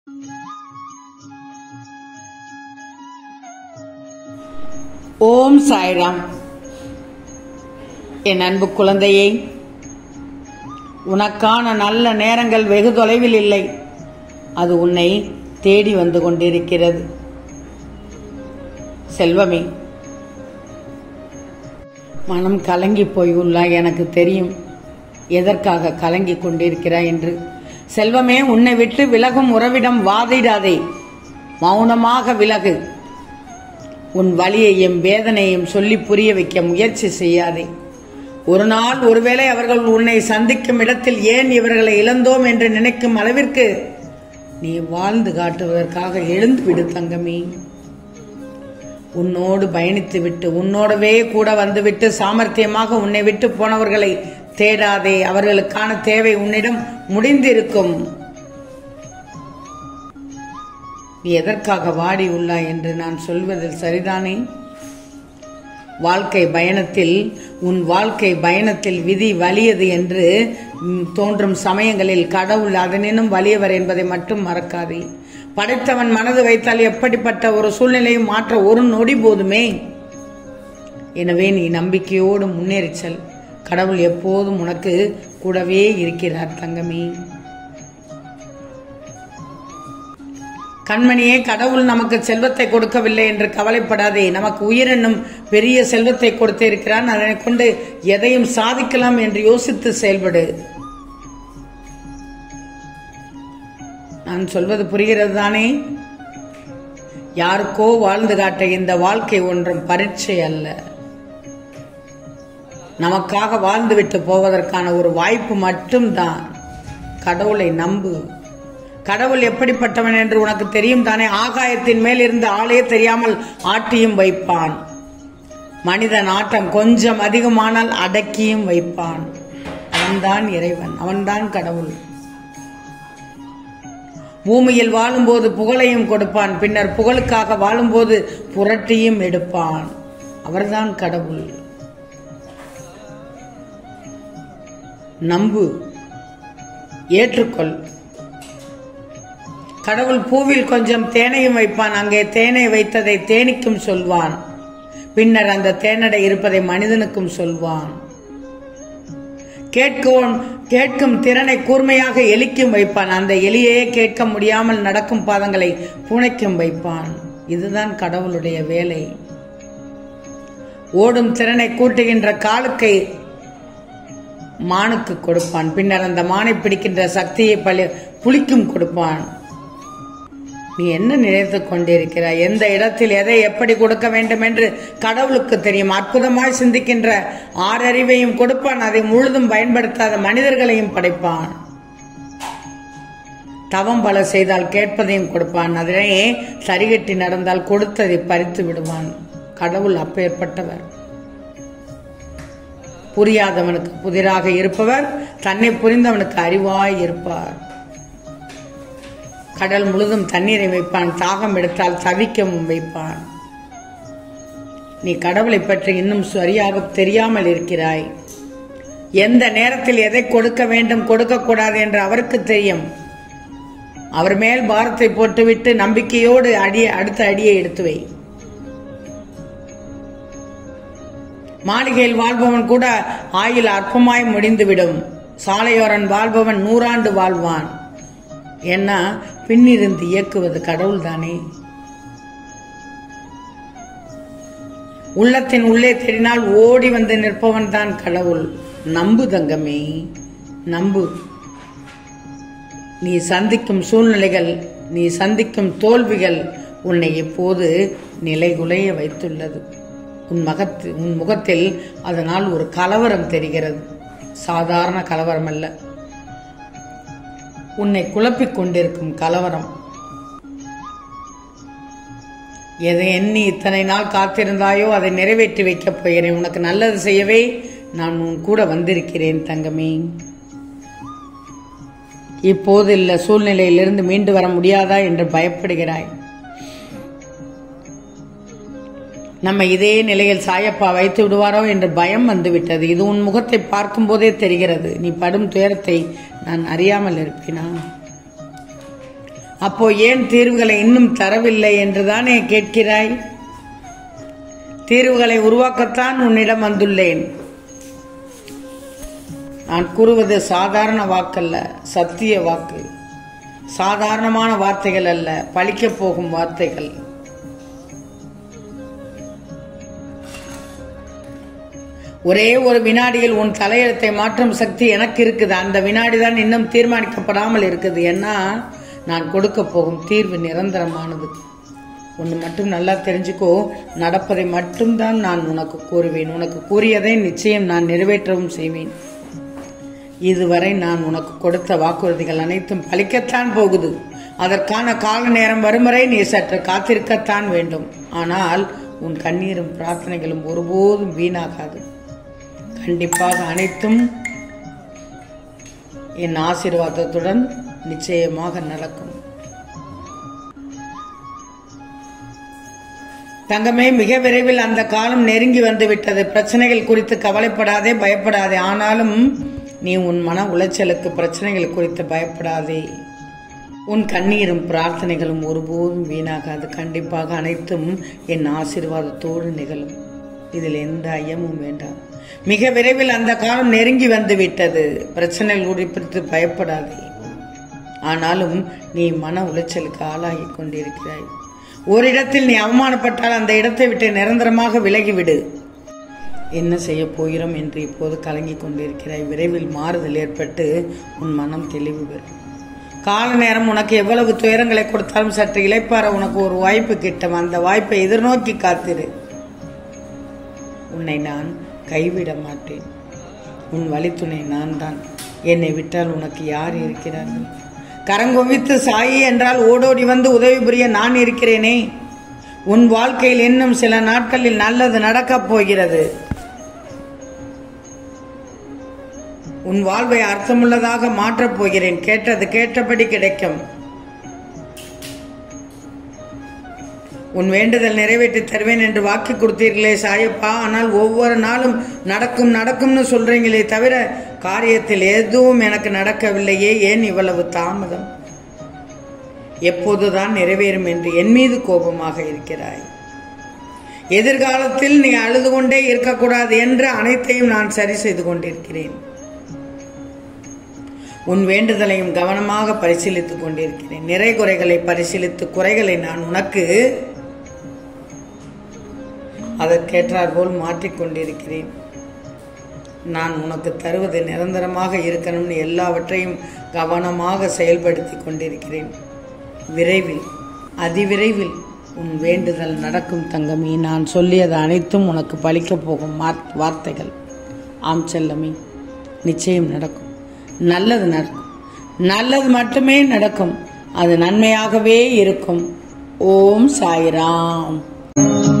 ஓம் சாய்ராம் என் அன்பு குழந்தையே உனக்கான நல்ல நேரங்கள் வெகு தொலைவில் இல்லை அது உன்னை தேடி வந்து கொண்டிருக்கிறது செல்வமே மனம் கலங்கி போய் உள்ளாய் எனக்கு தெரியும் எதற்காக கலங்கி கொண்டிருக்கிறாய் என்று செல்வமே உன்னை விட்டு விலகும் உறவிடம் வாதிடாதே மௌனமாக விலகு உன் வலியையும் வேதனையும் சொல்லி புரிய வைக்க முயற்சி செய்யாதே ஒரு நாள் ஒருவேளை அவர்கள் உன்னை சந்திக்கும் இடத்தில் ஏன் இவர்களை இழந்தோம் என்று நினைக்கும் அளவிற்கு நீ வாழ்ந்து காட்டுவதற்காக எழுந்து விடு தங்கமே உன்னோடு பயணித்து விட்டு உன்னோடவே கூட வந்துவிட்டு சாமர்த்தியமாக உன்னை விட்டு போனவர்களை தேடாதே அவர்களுக்கான தேவை உன்னிடம் முடிந்திருக்கும் நீ எதற்காக வாடி உள்ளாய் என்று நான் சொல்வதில் சரிதானே வாழ்க்கை பயணத்தில் உன் வாழ்க்கை பயணத்தில் விதி வலியது என்று ம், தோன்றும் சமயங்களில் கடவுள் அதனினும் வலியவர் என்பதை மட்டும் மறக்காதே படைத்தவன் மனது வைத்தால் எப்படிப்பட்ட ஒரு சூழ்நிலையும் மாற்ற ஒரு நொடி போதுமே எனவே நீ நம்பிக்கையோடு முன்னேறிச் செல் கடவுள் எப்போதும் உனக்கு கூடவே இருக்கிறார் தங்கமே கண்மணியே கடவுள் நமக்கு செல்வத்தை கொடுக்கவில்லை என்று கவலைப்படாதே நமக்கு உயிர் என்னும் பெரிய செல்வத்தை கொடுத்திருக்கிறான் அதனை கொண்டு எதையும் சாதிக்கலாம் என்று யோசித்து செயல்படு நான் சொல்வது புரிகிறது தானே யாருக்கோ வாழ்ந்து காட்ட இந்த வாழ்க்கை ஒன்றும் பரீட்சை அல்ல நமக்காக வாழ்ந்துவிட்டு போவதற்கான ஒரு வாய்ப்பு மட்டும்தான் கடவுளை நம்பு கடவுள் எப்படிப்பட்டவன் என்று உனக்கு தெரியும் தானே ஆகாயத்தின் மேல் இருந்த ஆளே தெரியாமல் ஆட்டியும் வைப்பான் மனிதன் ஆட்டம் கொஞ்சம் அதிகமானால் அடக்கியும் வைப்பான் அவன்தான் இறைவன் அவன்தான் கடவுள் பூமியில் வாழும்போது புகழையும் கொடுப்பான் பின்னர் புகழுக்காக வாழும்போது புரட்டியும் எடுப்பான் அவர்தான் கடவுள் நம்பு ஏற்றுக்கொள் கடவுள் பூவில் கொஞ்சம் தேனையும் வைப்பான் அங்கே தேனை வைத்ததை தேனிக்கும் சொல்வான் பின்னர் அந்த தேனடை இருப்பதை மனிதனுக்கும் சொல்வான் கேட்கும் கேட்கும் திறனை கூர்மையாக எலிக்கும் வைப்பான் அந்த எலியே கேட்க முடியாமல் நடக்கும் பாதங்களை பூனைக்கும் வைப்பான் இதுதான் கடவுளுடைய வேலை ஓடும் திறனை கூட்டுகின்ற காலுக்கை மானுக்கு கொடுப்பான் பின்னர் அந்த மானை பிடிக்கின்ற சக்தியை பலி புலிக்கும் கொடுப்பான் நீ என்ன நினைத்துக் கொண்டிருக்கிறாய் எந்த இடத்தில் எதை எப்படி கொடுக்க வேண்டும் என்று கடவுளுக்கு தெரியும் அற்புதமாய் சிந்திக்கின்ற ஆறறிவையும் கொடுப்பான் அதை முழுதும் பயன்படுத்தாத மனிதர்களையும் படைப்பான் தவம் பல செய்தால் கேட்பதையும் கொடுப்பான் அதனை சரிகட்டி நடந்தால் கொடுத்ததை பறித்து விடுவான் கடவுள் அப்பேற்பட்டவர் புரியாதவனுக்கு புதிராக இருப்பவர் தன்னை புரிந்தவனுக்கு அறிவாய் இருப்பார் கடல் முழுதும் தண்ணீரை வைப்பான் தாகம் எடுத்தால் தவிக்கவும் வைப்பான் நீ கடவுளை பற்றி இன்னும் சரியாக தெரியாமல் இருக்கிறாய் எந்த நேரத்தில் எதை கொடுக்க வேண்டும் கொடுக்க கூடாது என்று அவருக்கு தெரியும் அவர் மேல் பாரத்தை போட்டுவிட்டு நம்பிக்கையோடு அடிய அடுத்த அடியை எடுத்து வை மாளிகையில் வாழ்பவன் கூட ஆயில் அற்பமாய் முடிந்துவிடும் சாலையோரன் வாழ்பவன் நூறாண்டு வாழ்வான் ஏன்னா பின்னிருந்து இயக்குவது கடவுள் தானே உள்ளத்தின் உள்ளே தேடினால் ஓடி வந்து நிற்பவன் தான் கடவுள் நம்பு தங்கமே நம்பு நீ சந்திக்கும் சூழ்நிலைகள் நீ சந்திக்கும் தோல்விகள் உன்னை இப்போது நிலைகுலைய வைத்துள்ளது உன் மகத்து உன் முகத்தில் அதனால் ஒரு கலவரம் தெரிகிறது சாதாரண கலவரம் அல்ல உன்னை குழப்பிக் கொண்டிருக்கும் கலவரம் எதை எண்ணி இத்தனை நாள் காத்திருந்தாயோ அதை நிறைவேற்றி வைக்கப் போகிறேன் உனக்கு நல்லது செய்யவே நான் உன் கூட வந்திருக்கிறேன் தங்கமே இப்போது இல்ல சூழ்நிலையிலிருந்து மீண்டு வர முடியாதா என்று பயப்படுகிறாய் நம்ம இதே நிலையில் சாயப்பா வைத்து விடுவாரோ என்று பயம் வந்துவிட்டது இது உன் முகத்தை பார்க்கும் போதே தெரிகிறது நீ படும் துயரத்தை நான் அறியாமல் இருப்பினா அப்போ ஏன் தீர்வுகளை இன்னும் தரவில்லை என்றுதானே கேட்கிறாய் தீர்வுகளை உருவாக்கத்தான் உன்னிடம் வந்துள்ளேன் நான் கூறுவது சாதாரண வாக்கல்ல சத்திய வாக்கு சாதாரணமான வார்த்தைகள் அல்ல பழிக்கப் போகும் வார்த்தைகள் ஒரே ஒரு வினாடியில் உன் தலையெழுத்தை மாற்றும் சக்தி எனக்கு இருக்குது அந்த வினாடி தான் இன்னும் தீர்மானிக்கப்படாமல் இருக்குது ஏன்னா நான் கொடுக்க போகும் தீர்வு நிரந்தரமானது ஒன்று மட்டும் நல்லா தெரிஞ்சுக்கோ நடப்பதை மட்டும்தான் நான் உனக்கு கூறுவேன் உனக்கு கூறியதை நிச்சயம் நான் நிறைவேற்றவும் செய்வேன் இதுவரை நான் உனக்கு கொடுத்த வாக்குறுதிகள் அனைத்தும் பலிக்கத்தான் போகுது அதற்கான கால நேரம் வரும் வரை நீ சற்று காத்திருக்கத்தான் வேண்டும் ஆனால் உன் கண்ணீரும் பிரார்த்தனைகளும் ஒருபோதும் வீணாகாது கண்டிப்பாக அனைத்தும் என் ஆசீர்வாதத்துடன் நிச்சயமாக நடக்கும் தங்கமே மிக விரைவில் அந்த காலம் நெருங்கி வந்து விட்டது பிரச்சனைகள் குறித்து கவலைப்படாதே பயப்படாதே ஆனாலும் நீ உன் மன உளைச்சலுக்கு பிரச்சனைகள் குறித்து பயப்படாதே உன் கண்ணீரும் பிரார்த்தனைகளும் ஒருபோதும் வீணாகாது கண்டிப்பாக அனைத்தும் என் ஆசீர்வாதத்தோடு நிகழும் இதில் எந்த ஐயமும் வேண்டாம் மிக விரைவில் அந்த காலம் நெருங்கி வந்து விட்டது பிரச்சனைகள் குறித்து பயப்படாதே ஆனாலும் நீ மன உளைச்சலுக்கு ஆளாகி கொண்டிருக்கிறாய் ஓரிடத்தில் நீ அவமானப்பட்டால் அந்த இடத்தை விட்டு நிரந்தரமாக விலகிவிடு என்ன செய்ய போகிறோம் என்று இப்போது கலங்கிக் கொண்டிருக்கிறாய் விரைவில் மாறுதல் ஏற்பட்டு உன் மனம் தெளிவு பெறும் கால நேரம் உனக்கு எவ்வளவு துயரங்களை கொடுத்தாலும் சற்று இளைப்பாற உனக்கு ஒரு வாய்ப்பு கிட்டும் அந்த வாய்ப்பை எதிர்நோக்கி காத்திரு உன்னை நான் கைவிட மாட்டேன் உன் வழித்துணை நான் தான் என்னை விட்டால் உனக்கு யார் இருக்கிறார்கள் கரங்கொவித்து சாயி என்றால் ஓடோடி வந்து உதவி புரிய நான் இருக்கிறேனே உன் வாழ்க்கையில் இன்னும் சில நாட்களில் நல்லது நடக்கப் போகிறது உன் வாழ்வை அர்த்தமுள்ளதாக மாற்றப் போகிறேன் கேட்டது கேட்டபடி கிடைக்கும் உன் வேண்டுதல் நிறைவேற்றி தருவேன் என்று வாக்கு கொடுத்தீர்களே சாயப்பா ஆனால் ஒவ்வொரு நாளும் நடக்கும் நடக்கும்னு சொல்றீங்களே தவிர காரியத்தில் எதுவும் எனக்கு நடக்கவில்லையே ஏன் இவ்வளவு தாமதம் எப்போதுதான் நிறைவேறும் என்று என் மீது கோபமாக இருக்கிறாய் எதிர்காலத்தில் நீ அழுது கொண்டே இருக்கக்கூடாது என்று அனைத்தையும் நான் சரி செய்து கொண்டிருக்கிறேன் உன் வேண்டுதலையும் கவனமாக பரிசீலித்துக் கொண்டிருக்கிறேன் நிறை குறைகளை பரிசீலித்து குறைகளை நான் உனக்கு அதற்கேற்றார் போல் மாற்றிக்கொண்டிருக்கிறேன் நான் உனக்கு தருவது நிரந்தரமாக இருக்கணும்னு எல்லாவற்றையும் கவனமாக செயல்படுத்தி கொண்டிருக்கிறேன் விரைவில் அதிவிரைவில் உன் வேண்டுதல் நடக்கும் தங்கமே நான் சொல்லியது அனைத்தும் உனக்கு பலிக்கப் போகும் மார்- வார்த்தைகள் ஆம் செல்லமே நிச்சயம் நடக்கும் நல்லது நடக்கும் நல்லது மட்டுமே நடக்கும் அது நன்மையாகவே இருக்கும் ஓம் சாய்ராம்